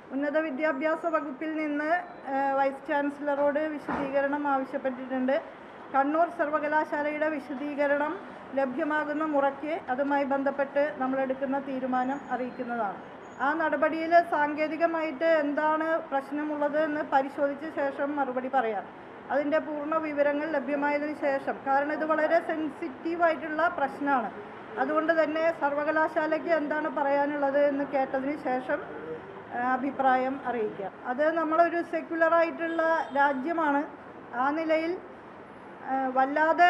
ഉന്നത വിദ്യാഭ്യാസ വകുപ്പിൽ നിന്ന് ഏഹ്, വൈസ് ചാൻസലറോട് വിശദീകരണം ആവശ്യപ്പെട്ടിട്ടുണ്ട് കണ്ണൂർ സർവകലാശാലയുടെ വിശദീകരണം ലഭ്യമാകുന്ന മുറയ്ക്ക് അതുമായി ബന്ധപ്പെട്ട് നമ്മളെടുക്കുന്ന തീരുമാനം അറിയിക്കുന്നതാണ് ആ നടപടിയിൽ സാങ്കേതികമായിട്ട് എന്താണ് പ്രശ്നമുള്ളത് എന്ന് പരിശോധിച്ച ശേഷം മറുപടി പറയാം അതിൻ്റെ പൂർണ്ണ വിവരങ്ങൾ ലഭ്യമായതിനു ശേഷം കാരണം ഇത് വളരെ സെൻസിറ്റീവായിട്ടുള്ള പ്രശ്നമാണ് അതുകൊണ്ട് തന്നെ സർവകലാശാലയ്ക്ക് എന്താണ് പറയാനുള്ളത് എന്ന് കേട്ടതിന് ശേഷം ആ, അഭിപ്രായം അറിയിക്കാം അത് നമ്മളൊരു സെക്യുലറായിട്ടുള്ള രാജ്യമാണ് ആ നിലയിൽ ആ, വല്ലാതെ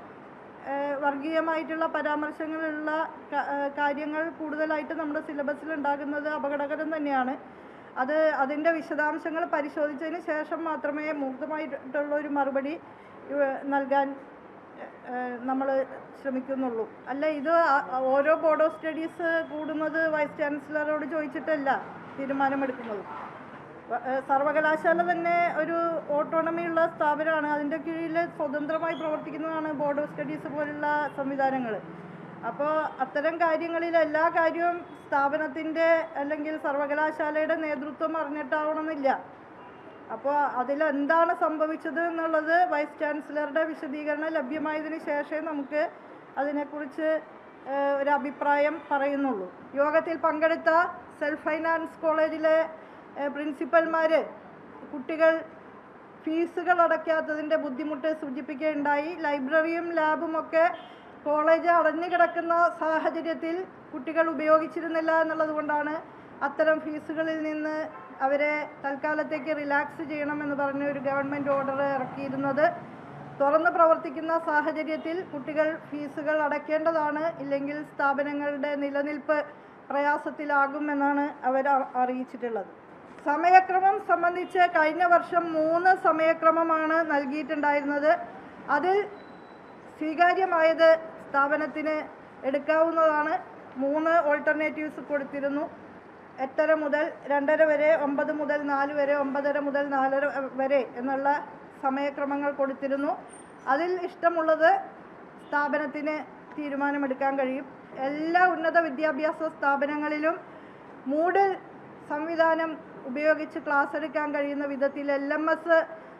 ആ, വർഗീയമായിട്ടുള്ള പരാമർശങ്ങളുള്ള ക- ആ, കാര്യങ്ങൾ കൂടുതലായിട്ട് നമ്മുടെ സിലബസിൽ ഉണ്ടാകുന്നത് അപകടകരം തന്നെയാണ് അത് അതിൻ്റെ വിശദാംശങ്ങൾ പരിശോധിച്ചതിന് ശേഷം മാത്രമേ മുക്തമായിട്ടുള്ള ഒരു മറുപടി ഇവ- നൽകാൻ നമ്മൾ ശ്രമിക്കുന്നുള്ളൂ അല്ല ഇത് ആ- ഓരോ ബോർഡ് ഓഫ് സ്റ്റഡീസ് കൂടുന്നത് വൈസ് ചാൻസലറോട് ചോദിച്ചിട്ടല്ല തീരുമാനമെടുക്കുന്നത് വ- ഏഹ് സർവകലാശാല തന്നെ ഒരു ഓട്ടോണമി ഉള്ള സ്ഥാപനമാണ് അതിൻ്റെ കീഴിൽ സ്വതന്ത്രമായി പ്രവർത്തിക്കുന്നതാണ് ബോർഡ് ഓഫ് സ്റ്റഡീസ് പോലുള്ള സംവിധാനങ്ങൾ അപ്പോൾ അത്തരം കാര്യങ്ങളിൽ എല്ലാ കാര്യവും സ്ഥാപനത്തിൻ്റെ അല്ലെങ്കിൽ സർവകലാശാലയുടെ നേതൃത്വം അറിഞ്ഞിട്ടാവണമെന്നില്ല അപ്പോൾ അതിലെന്താണ് സംഭവിച്ചത് എന്നുള്ളത് വൈസ് ചാൻസലറുടെ വിശദീകരണം ലഭ്യമായതിനു ശേഷമേ നമുക്ക് അതിനെക്കുറിച്ച് ഏഹ്, ഒരു അഭിപ്രായം പറയുന്നുള്ളൂ യോഗത്തിൽ പങ്കെടുത്ത സെൽഫ് ഫൈനാൻസ് കോളേജിലെ ഏഹ്, പ്രിൻസിപ്പൽമാർ കുട്ടികൾ ഫീസുകൾ അടയ്ക്കാത്തതിൻ്റെ ബുദ്ധിമുട്ട് സൂചിപ്പിക്കുകയുണ്ടായി ലൈബ്രറിയും ലാബും ഒക്കെ കോളേജ് അടഞ്ഞു കിടക്കുന്ന സാഹചര്യത്തിൽ കുട്ടികൾ ഉപയോഗിച്ചിരുന്നില്ല എന്നുള്ളത് കൊണ്ടാണ് അത്തരം ഫീസുകളിൽ നിന്ന് അവരെ തൽക്കാലത്തേക്ക് റിലാക്സ് ചെയ്യണമെന്ന് പറഞ്ഞ് ഒരു ഗവൺമെൻറ് ഓർഡർ ഇറക്കിയിരുന്നത് തുറന്ന് പ്രവർത്തിക്കുന്ന സാഹചര്യത്തിൽ കുട്ടികൾ ഫീസുകൾ അടയ്ക്കേണ്ടതാണ് ഇല്ലെങ്കിൽ സ്ഥാപനങ്ങളുടെ നിലനിൽപ്പ് പ്രയാസത്തിലാകുമെന്നാണ് അവർ അ- അറിയിച്ചിട്ടുള്ളത് സമയക്രമം സംബന്ധിച്ച് കഴിഞ്ഞ വർഷം മൂന്ന് സമയക്രമമാണ് നൽകിയിട്ടുണ്ടായിരുന്നത് അതിൽ സ്വീകാര്യമായത് സ്ഥാപനത്തിന് എടുക്കാവുന്നതാണ് മൂന്ന് ഓൾട്ടർനേറ്റീവ്സ് കൊടുത്തിരുന്നു എട്ടര മുതൽ രണ്ടര വരെ ഒമ്പത് മുതൽ നാല് വരെ ഒമ്പതര മുതൽ നാലര വരെ എന്നുള്ള സമയക്രമങ്ങൾ കൊടുത്തിരുന്നു അതിൽ ഇഷ്ടമുള്ളത് സ്ഥാപനത്തിന് തീരുമാനമെടുക്കാൻ കഴിയും എല്ലാ ഉന്നത വിദ്യാഭ്യാസ സ്ഥാപനങ്ങളിലും മൂഡിൽ സംവിധാനം ഉപയോഗിച്ച് ക്ലാസ് എടുക്കാൻ കഴിയുന്ന വിധത്തിൽ എൽ എം എസ്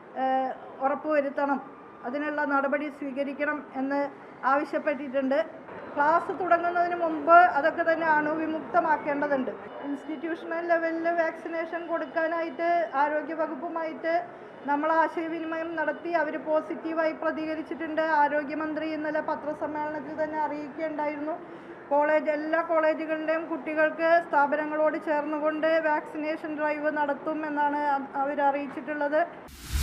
ഉറപ്പുവരുത്തണം അതിനുള്ള നടപടി സ്വീകരിക്കണം എന്ന് ആവശ്യപ്പെട്ടിട്ടുണ്ട് ക്ലാസ് തുടങ്ങുന്നതിന് മുമ്പ് അതൊക്കെ തന്നെ അണുവിമുക്തമാക്കേണ്ടതുണ്ട് ഇൻസ്റ്റിറ്റ്യൂഷണൽ ലെവലിൽ വാക്സിനേഷൻ കൊടുക്കാനായിട്ട് ആരോഗ്യ വകുപ്പുമായിട്ട് നമ്മൾ ആശയവിനിമയം നടത്തി അവർ പോസിറ്റീവായി പ്രതികരിച്ചിട്ടുണ്ട് ആരോഗ്യമന്ത്രി ഇന്നലെ പത്രസമ്മേളനത്തിൽ തന്നെ അറിയിക്കുകയുണ്ടായിരുന്നു കോളേജ് എല്ലാ കോളേജുകളിലെയും കുട്ടികൾക്ക് സ്ഥാപനങ്ങളോട് ചേർന്നുകൊണ്ട് വാക്സിനേഷൻ ഡ്രൈവ് നടത്തും എന്നാണ് അവർ അറിയിച്ചിട്ടുള്ളത്